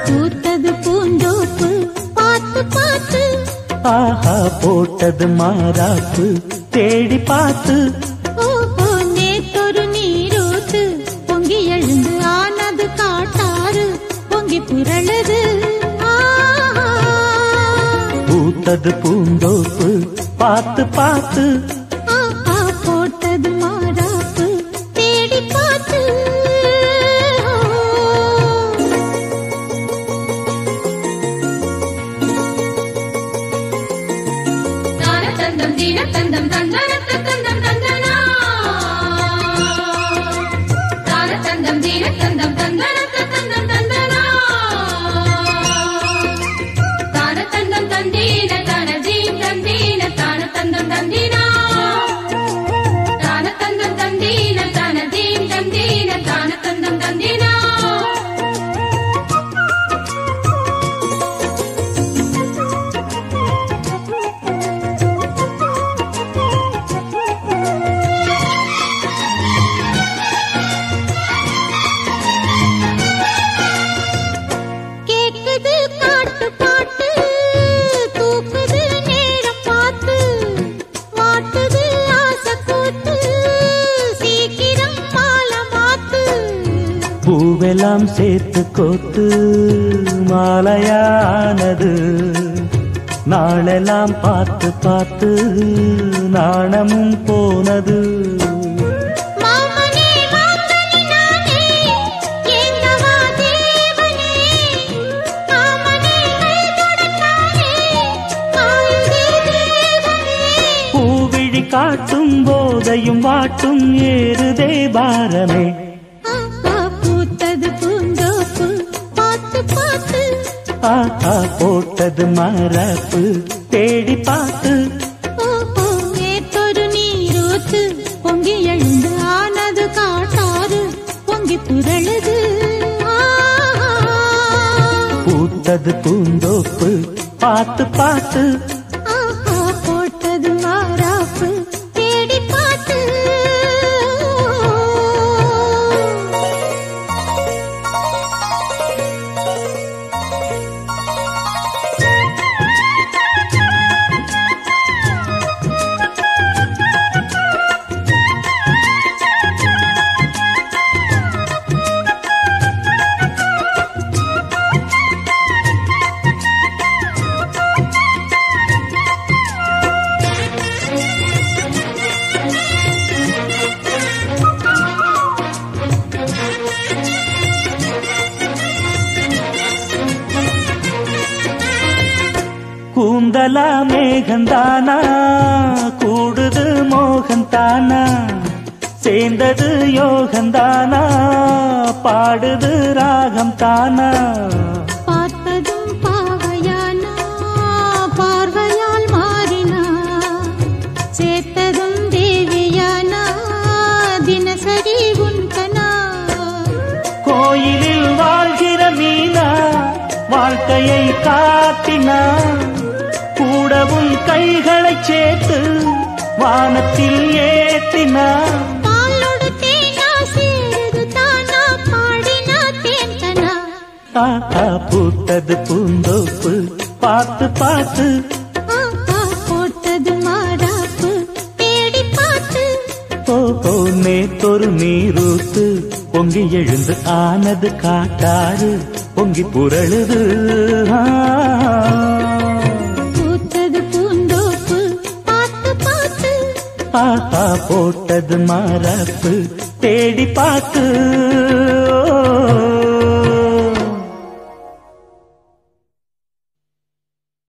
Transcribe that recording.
பூத்தது பூந்தோப்பு பார்த்து பார்த்து ஆஹா போட்டது மாறாப்பு தேடி பார்த்து ஓஹோ நேத்தொரு நீரூத்து பொங்கி எழுந்து ஆனது காட்டாறு பொங்கி புரளுது ஆஹா. பூத்தது பூந்தோப்பு பார்த்து பார்த்து ஆஹா, போட்டது மாறாப்பு தேடி பார்த்து தானதந்தம் தீனதந்தம் தந்தனத்தந்தம் தந்தனா தானதந்தம் தீனதந்தம் தந்தனத்தந்தம் தந்தனா தானதந்தம் தந்தீன தானதீம் தந்தீன தானதந்தம் தந்தீனா தானதந்தம் தந்தீன தானதீம் தந்தீன தானதந்தம் தந்தீனா கேக்குது காட்டு பாட்டு தூக்குது நேரம் பார்த்து மாட்டுது ஆசை கூத்து சீக்கிரம் மாலை மாத்து பூவெல்லாம் சேர்த்து கோத்து மாலையானது நாளெல்லாம் பார்த்து பார்த்து நாணமும் போனது மாமனே மாங்கனி நானே ஏங்கவா தேவனே மாமனே கை தொடத்தானே ஆயுதே தேவனே பூவிழி காட்டும் போதையும் வாட்டும் ஏறுதே பாரமே ஆஹா, பூத்தது பூந்தோப்பு பார்த்து பார்த்து ஆஹா போட்டது மரப்பு தேடி பார்த்து ஓஹோ நேத்தொரு நீரூத்து பொங்கி எழுந்து ஆனது காட்டாறு பொங்கி புரளுது ஆஹா. பூத்தது பூந்தோப்பு பார்த்து பார்த்து ஆஹா, போட்டது மாறாப்பு தேடி பார்த்து கூந்தலா மேகந்தானா கூடுது மோகந்தானா சேர்ந்தது யோகந்தானா பாடுது ராகம் தானா பார்த்ததும் பாவையானா பார்வையால் மாறினா சேர்த்ததும் தேவியானா தினசரி உன்கனா கோயிலில் வாழ்கிற மீனா வாழ்க்கையை காட்டினா கூடவும் கைகளைச் சேர்த்து வானத்தில் ஏத்தினா பாலோடு தேனா சேருது தானா பாடினா தேன்கனா ஆஹா பூத்தது பூந்தோப்பு பார்த்து பார்த்து ஆஹா, போட்டது மாறாப்பு தேடி பார்த்து ஓஹோ நேத்தொரு நீரூத்து பொங்கி எழுந்து ஆனது காட்டாறு பொங்கி புரளுது ஆ. பூத்தது பூந்தோப்பு பார்த்து பார்த்து ஆஹா போட்டது மரப்பு தேடி பார்த்து